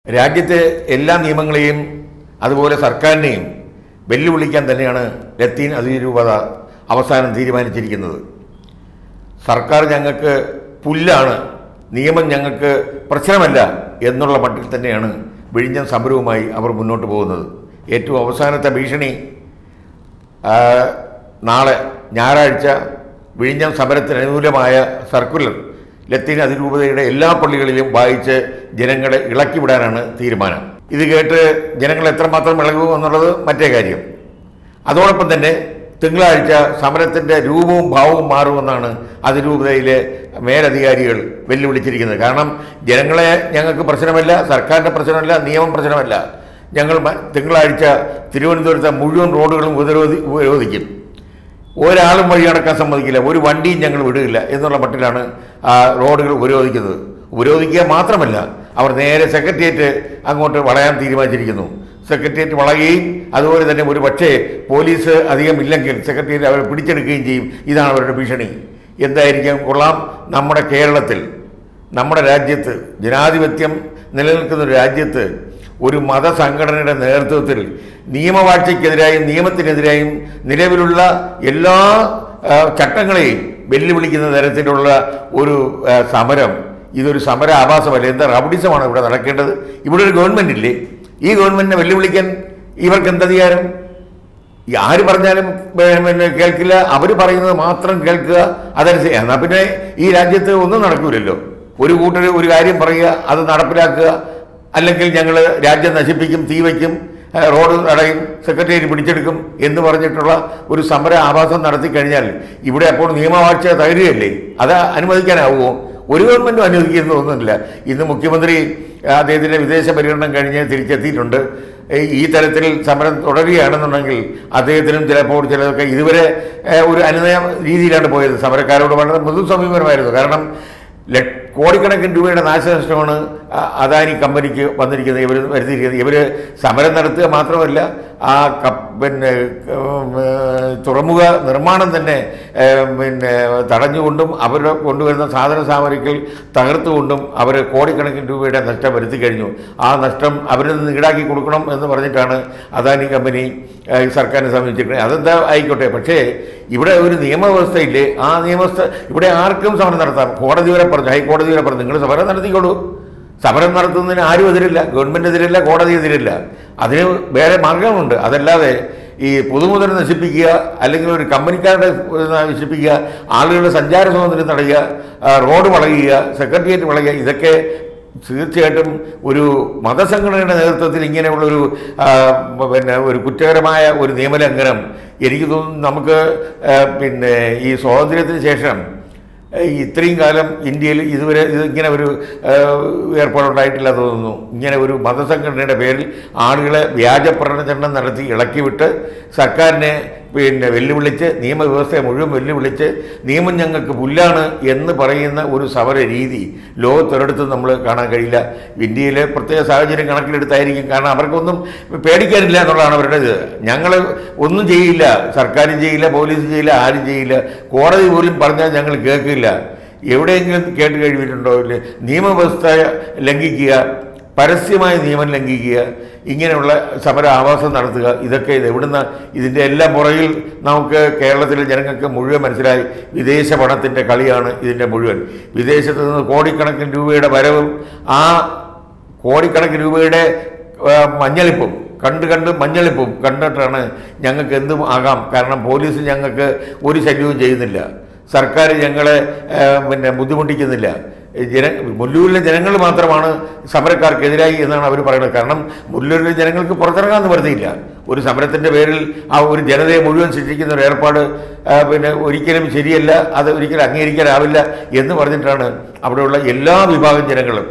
രാജ്യത്തെ എല്ലാ നിയമങ്ങളെയും അതുപോലെ സർക്കാരിനെയും വെല്ലുവിളിക്കാൻ തന്നെയാണ് ലത്തീൻ അതിരൂപത അവസാനം തീരുമാനിച്ചിരിക്കുന്നത് സർക്കാർ ഞങ്ങൾക്ക് പുല്ലാണ് നിയമം ഞങ്ങൾക്ക് പ്രശ്നമല്ല എന്നുള്ള മട്ടിൽ തന്നെയാണ് വിഴിഞ്ഞം സമരവുമായി അവർ മുന്നോട്ട് പോകുന്നത് ഏറ്റവും അവസാനത്തെ ഭീഷണി ആ, നാളെ ഞായറാഴ്ച വിഴിഞ്ഞം സമരത്തിന് അനുകൂലമായ സർക്കുലർ ലത്തീൻ അതിരൂപതയുടെ എല്ലാ പള്ളികളിലും വായിച്ച് ജനങ്ങളെ ഇളക്കിവിടാനാണ് തീരുമാനം ഇത് കേട്ട് ജനങ്ങൾ എത്രമാത്രം ഇളകും എന്നുള്ളത് മറ്റേ കാര്യം അതോടൊപ്പം തന്നെ തിങ്കളാഴ്ച സമരത്തിൻ്റെ രൂപവും ഭാവവും മാറുമെന്നാണ് അതിരൂപതയിലെ മേലധികാരികൾ വെല്ലുവിളിച്ചിരിക്കുന്നത് കാരണം ജനങ്ങളെ ഞങ്ങൾക്ക് പ്രശ്നമല്ല സർക്കാരിൻ്റെ പ്രശ്നമല്ല നിയമം പ്രശ്നമല്ല ഞങ്ങൾ മ- തിങ്കളാഴ്ച തിരുവനന്തപുരത്തെ മുഴുവൻ റോഡുകളും ഉപരോധി ഉപരോധിക്കും ഒരാളും വഴി നടക്കാൻ സമ്മതിക്കില്ല ഒരു വണ്ടിയും ഞങ്ങൾ വിടുകയില്ല എന്നുള്ള മട്ടിലാണ് ആ റോഡുകൾ ഉപരോധിക്കുന്നത് ഉപരോധിക്കുക മാത്രമല്ല അവർ നേരെ സെക്രട്ടേറിയറ്റ് അങ്ങോട്ട് വളയാൻ തീരുമാനിച്ചിരിക്കുന്നു സെക്രട്ടേറിയറ്റ് വളയുകയും അതുപോലെ തന്നെ ഒരു പക്ഷേ പോലീസ് അധികം ഇല്ലെങ്കിൽ സെക്രട്ടേറിയറ്റ് അവരെ പിടിച്ചെടുക്കുകയും ചെയ്യും ഇതാണ് അവരുടെ ഭീഷണി എന്തായിരിക്കാം കൊള്ളാം നമ്മുടെ കേരളത്തിൽ നമ്മുടെ രാജ്യത്ത് ജനാധിപത്യം നിലനിൽക്കുന്ന ഒരു രാജ്യത്ത് ഒരു മതസംഘടനയുടെ നേതൃത്വത്തിൽ നിയമവാഴ്ചയ്ക്കെതിരായും നിയമത്തിനെതിരായും നിലവിലുള്ള എല്ലാ ആ, ചട്ടങ്ങളെയും വെല്ലുവിളിക്കുന്ന തരത്തിലുള്ള ഒരു ആ, സമരം ഇതൊരു സമര ആഭാസമല്ല എന്താ റബഡിസമാണ് ഇവിടെ നടക്കേണ്ടത് ഇവിടെ ഒരു ഗവൺമെൻറ് ഇല്ലേ ഈ ഗവൺമെൻറ്റിനെ വെല്ലുവിളിക്കാൻ ഇവർക്ക് എന്തധികാരം ഈ ആര് പറഞ്ഞാലും പേ- പിന്നെ കേൾക്കില്ല അവർ പറയുന്നത് മാത്രം കേൾക്കുക അതനുസരിച്ച് എന്നാൽ പിന്നെ ഈ രാജ്യത്ത് ഒന്നും നടക്കൂലല്ലോ ഒരു കൂട്ടർ ഒരു കാര്യം പറയുക അത് നടപ്പിലാക്കുക അല്ലെങ്കിൽ ഞങ്ങൾ രാജ്യം നശിപ്പിക്കും തീ വയ്ക്കും ഏ, റോഡ് അടയും സെക്രട്ടേറിയറ്റ് പിടിച്ചെടുക്കും എന്ന് പറഞ്ഞിട്ടുള്ള ഒരു സമര ആഭാസം നടത്തി കഴിഞ്ഞാൽ ഇവിടെ അപ്പോൾ നിയമവാഴ്ച തകരുകയല്ലേ അത് അനുവദിക്കാനാവുമോ ഒരു ഗവൺമെൻറ്റും അനുവദിക്കുന്നതൊന്നുമില്ല ഇന്ന് മുഖ്യമന്ത്രി ആ, അദ്ദേഹത്തിൻ്റെ വിദേശ പര്യടനം കഴിഞ്ഞ് തിരിച്ചെത്തിയിട്ടുണ്ട് ഏ, ഈ തരത്തിൽ സമരം തുടരുകയാണെന്നുണ്ടെങ്കിൽ അദ്ദേഹത്തിനും ചിലപ്പോൾ ചിലതൊക്കെ ഇതുവരെ ഏ, ഒരു അനുനയ രീതിയിലാണ് പോയത് സമരക്കാരോട് വളരെ മൃദു സമീപനമായിരുന്നു കാരണം ലക്ഷ കോടിക്കണക്കിന് രൂപയുടെ നാശനഷ്ടമാണ് ആ, അദാനി കമ്പനിക്ക് വന്നിരിക്കുന്നത് ഇവർ വരുത്തിയിരിക്കുന്നത് ഇവർ സമരം നടത്തുക മാത്രമല്ല ആ കപ്പ് പിന്നെ ഉം, ഏ, തുറമുഖ നിർമ്മാണം തന്നെ ഏ, പിന്നെ തടഞ്ഞുകൊണ്ടും അവർ കൊണ്ടുവരുന്ന സാധന സാമഗ്രികൾ തകർത്തുകൊണ്ടും അവർ കോടിക്കണക്കിന് രൂപയുടെ നഷ്ടം വരുത്തി കഴിഞ്ഞു ആ നഷ്ടം അവരിൽ നിന്ന് ഈടാക്കി കൊടുക്കണം എന്ന് പറഞ്ഞിട്ടാണ് അദാനി കമ്പനി ഏ, സർക്കാരിനെ സമീപിച്ചിരിക്കുന്നത് അതെന്താ ആയിക്കോട്ടെ പക്ഷേ ഇവിടെ ഒരു നിയമവ്യവസ്ഥയില്ലേ ആ നിയമവ്യവസ്ഥ ഇവിടെ ആർക്കും സമരം നടത്താം കോടതി വരെ പറഞ്ഞു ഹൈക്കോടതി വരെ പറഞ്ഞു നിങ്ങൾ സമരം നടത്തിക്കോളൂ സമരം നടത്തുന്നതിന് ആരും എതിരില്ല ഗവൺമെൻറ് എതിരില്ല കോടതി എതിരില്ല അതിന് വേറെ മാർഗമുണ്ട് അതല്ലാതെ ഈ പൊതുമുതൽ നശിപ്പിക്കുക അല്ലെങ്കിൽ ഒരു കമ്പനിക്കാരുടെ നശിപ്പിക്കുക ആളുകളുടെ സഞ്ചാര സ്വാതന്ത്ര്യം തടയുക ആ, റോഡ് വളയുക സെക്രട്ടേറിയറ്റ് വളയുക ഇതൊക്കെ തീർച്ചയായിട്ടും ഒരു മതസംഘടനയുടെ നേതൃത്വത്തിൽ ഇങ്ങനെയുള്ളൊരു ആ, പിന്നെ ഒരു കുറ്റകരമായ ഒരു നിയമലംഘനം എനിക്ക് തോന്നുന്നു നമുക്ക് ആ, പിന്നെ ഈ സ്വാതന്ത്ര്യത്തിന് ശേഷം ആ, ഇത്രയും കാലം ഇന്ത്യയിൽ ഇതുവരെ ഇത് ഇങ്ങനെ ഒരു ആ, ഏർപ്പാടുണ്ടായിട്ടില്ല തോന്നുന്നു ഇങ്ങനെ ഒരു മതസംഘടനയുടെ പേരിൽ ആളുകളെ വ്യാജ പ്രചരണം നടത്തി ഇളക്കിവിട്ട് സർക്കാരിനെ പിന്നെ വെല്ലുവിളിച്ച് നിയമവ്യവസ്ഥയെ മുഴുവൻ വെല്ലുവിളിച്ച് നിയമം ഞങ്ങൾക്ക് പുല്ലാണ് എന്ന് പറയുന്ന ഒരു സമര രീതി ലോകത്തൊരിടത്തും നമ്മൾ കാണാൻ കഴിയില്ല ഇന്ത്യയിലെ പ്രത്യേക സാഹചര്യം കണക്കിലെടുത്തായിരിക്കും കാരണം അവർക്കൊന്നും പേടിക്കാനില്ല എന്നുള്ളതാണ് അവരുടെ ഇത് ഞങ്ങൾ ഒന്നും ചെയ്യില്ല സർക്കാരും ചെയ്യില്ല പോലീസും ചെയ്യില്ല ആരും ചെയ്യില്ല കോടതി പോലും പറഞ്ഞാൽ ഞങ്ങൾ കേൾക്കില്ല എവിടെയെങ്കിലും കേട്ട് കഴിവിട്ടുണ്ടോ ഇല്ലേ നിയമവ്യവസ്ഥ ലംഘിക്കുക പരസ്യമായ നിയമം ലംഘിക്കുക ഇങ്ങനെയുള്ള സമര ആവാസം നടത്തുക ഇതൊക്കെ ഇത് എവിടുന്ന് ഇതിൻ്റെ എല്ലാം പുറകിൽ നമുക്ക് കേരളത്തിലെ ജനങ്ങൾക്ക് മുഴുവൻ മനസ്സിലായി വിദേശ പണത്തിൻ്റെ കളിയാണ് ഇതിൻ്റെ മുഴുവൻ വിദേശത്ത് നിന്ന് കോടിക്കണക്കിന് രൂപയുടെ വരവും ആ കോടിക്കണക്കിന് രൂപയുടെ ആ, മഞ്ഞളിപ്പും കണ്ട് കണ്ട് മഞ്ഞളിപ്പും കണ്ടിട്ടാണ് ഞങ്ങൾക്ക് എന്തും ആകാം കാരണം പോലീസ് ഞങ്ങൾക്ക് ഒരു ശല്യവും ചെയ്യുന്നില്ല സർക്കാർ ഞങ്ങളെ ആ, പിന്നെ ബുദ്ധിമുട്ടിക്കുന്നില്ല ജന മുല്ലൂരിലെ ജനങ്ങൾ മാത്രമാണ് സമരക്കാർക്കെതിരായി എന്നാണ് അവർ പറയുന്നത് കാരണം മുല്ലൂരിലെ ജനങ്ങൾക്ക് പുറത്തിറങ്ങാൻ നിവർത്തിയില്ല ഒരു സമരത്തിൻ്റെ പേരിൽ ആ ഒരു ജനതയെ മുഴുവൻ ശിക്ഷിക്കുന്ന ഒരു ഏർപ്പാട് ആ, പിന്നെ ഒരിക്കലും ശരിയല്ല അത് ഒരിക്കലും അംഗീകരിക്കാനാവില്ല എന്ന് പറഞ്ഞിട്ടാണ് അവിടെയുള്ള എല്ലാ വിഭാഗം ജനങ്ങളും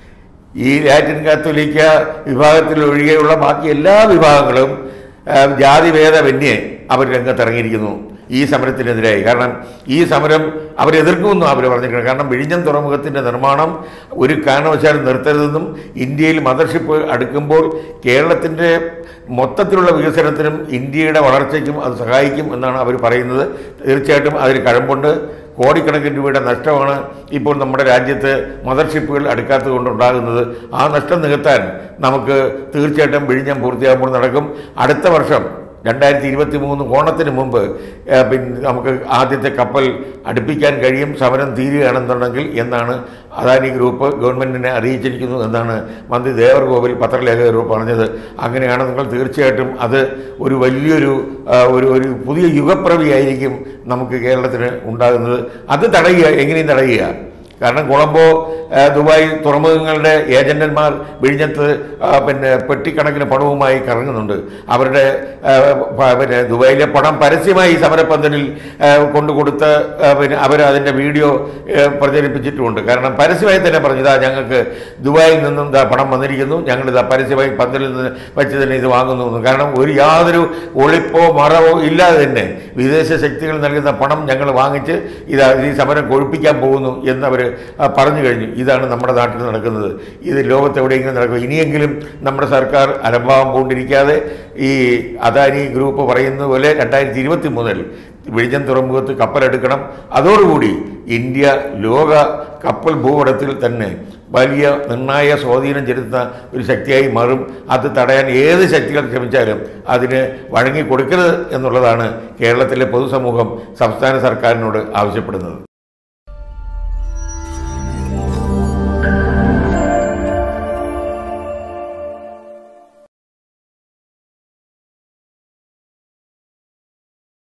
ഈ ലാറ്റിൻ കാത്തോലിക്ക വിഭാഗത്തിൽ ഒഴികെയുള്ള ബാക്കി എല്ലാ വിഭാഗങ്ങളും ആ, ജാതിഭേദമന്യേ അവർ രംഗത്തിറങ്ങിയിരിക്കുന്നു ഈ സമരത്തിനെതിരായി കാരണം ഈ സമരം അവരെതിർക്കുമെന്നും അവർ പറഞ്ഞിരിക്കുന്നത് കാരണം വിഴിഞ്ഞം തുറമുഖത്തിൻ്റെ നിർമ്മാണം ഒരു കാരണവശാലും നിർത്തരുതെന്നും ഇന്ത്യയിൽ മദർഷിപ്പ് അടുക്കുമ്പോൾ കേരളത്തിൻ്റെ മൊത്തത്തിലുള്ള വികസനത്തിനും ഇന്ത്യയുടെ വളർച്ചയ്ക്കും അത് സഹായിക്കും എന്നാണ് അവർ പറയുന്നത് തീർച്ചയായിട്ടും അതിൽ കഴമ്പുണ്ട് കോടിക്കണക്കിന് രൂപയുടെ നഷ്ടമാണ് ഇപ്പോൾ നമ്മുടെ രാജ്യത്ത് മദർഷിപ്പുകൾ അടുക്കാത്തത് കൊണ്ടുണ്ടാകുന്നത് ആ നഷ്ടം നികത്താൻ നമുക്ക് തീർച്ചയായിട്ടും വിഴിഞ്ഞം പൂർത്തിയാകുമ്പോൾ നടക്കും അടുത്ത വർഷം രണ്ടായിരത്തി ഇരുപത്തി മൂന്ന് ഓണത്തിന് മുമ്പ് ഏ, പിന്നെ നമുക്ക് ആദ്യത്തെ കപ്പൽ അടുപ്പിക്കാൻ കഴിയും സമരം തീരുകയാണെന്നുണ്ടെങ്കിൽ എന്നാണ് അദാനി ഗ്രൂപ്പ് ഗവൺമെൻറ്റിനെ അറിയിച്ചിരിക്കുന്നു എന്നാണ് മന്ത്രി ദേവർഗോവിൽ പത്രലേഖകരോട് പറഞ്ഞത് അങ്ങനെയാണ് നിങ്ങൾ തീർച്ചയായിട്ടും അത് ഒരു വലിയൊരു ആ, ഒരു ഒരു പുതിയ യുഗപ്പിറവിയായിരിക്കും നമുക്ക് കേരളത്തിന് ഉണ്ടാകുന്നത് അത് തടയുക എങ്ങനെയും തടയുക കാരണം കൊളംബോ ആ, ദുബായ് തുറമുഖങ്ങളുടെ ഏജന്റന്മാർ വിഴിഞ്ഞത്ത് ആ, പിന്നെ പെട്ടിക്കണക്കിന് പണവുമായി കറങ്ങുന്നുണ്ട് അവരുടെ ആ, പ- പിന്നെ ദുബായിലെ പണം പരസ്യമായി സമരപ്പന്തലിൽ ആ, കൊണ്ടു കൊടുത്ത് ആ, പിന്നെ അവർ അതിൻ്റെ വീഡിയോ ആ, പ്രചരിപ്പിച്ചിട്ടുമുണ്ട് കാരണം പരസ്യമായി തന്നെ പറഞ്ഞു ഇതാ ഞങ്ങൾക്ക് ദുബായിൽ നിന്നും ഇതാ പണം വന്നിരിക്കുന്നു ഞങ്ങൾ ഇതാ പരസ്യമായി പന്തലിൽ നിന്ന് വെച്ച് തന്നെ ഇത് വാങ്ങുന്നു എന്ന്. കാരണം ഒരു യാതൊരു ഒളിപ്പോ മറവോ ഇല്ലാതെ തന്നെ വിദേശ ശക്തികൾ നൽകുന്ന പണം ഞങ്ങൾ വാങ്ങിച്ച് ഇതാ ഈ സമരം കൊഴുപ്പിക്കാൻ പോകുന്നു എന്നവർ പറഞ്ഞു കഴിഞ്ഞു ഇതാണ് നമ്മുടെ നാട്ടിൽ നടക്കുന്നത് ഇത് ലോകത്ത് എവിടെയെങ്കിലും നടക്കും ഇനിയെങ്കിലും നമ്മുടെ സർക്കാർ അലംഭാവം പൂണ്ടിരിക്കാതെ ഈ അദാനി ഗ്രൂപ്പ് പറയുന്ന പോലെ രണ്ടായിരത്തി ഇരുപത്തി മുതൽ വിഴിഞ്ഞം തുറമുഖത്ത് കപ്പലെടുക്കണം അതോടുകൂടി ഇന്ത്യ ലോക കപ്പൽ ഭൂപടത്തിൽ തന്നെ വലിയ നിർണായക സ്വാധീനം ചെലുത്തുന്ന ഒരു ശക്തിയായി മാറും അത് തടയാൻ ഏത് ശക്തികൾ ശ്രമിച്ചാലും അതിന് വഴങ്ങി കൊടുക്കരുത് എന്നുള്ളതാണ് കേരളത്തിലെ പൊതുസമൂഹം സംസ്ഥാന സർക്കാരിനോട് ആവശ്യപ്പെടുന്നത്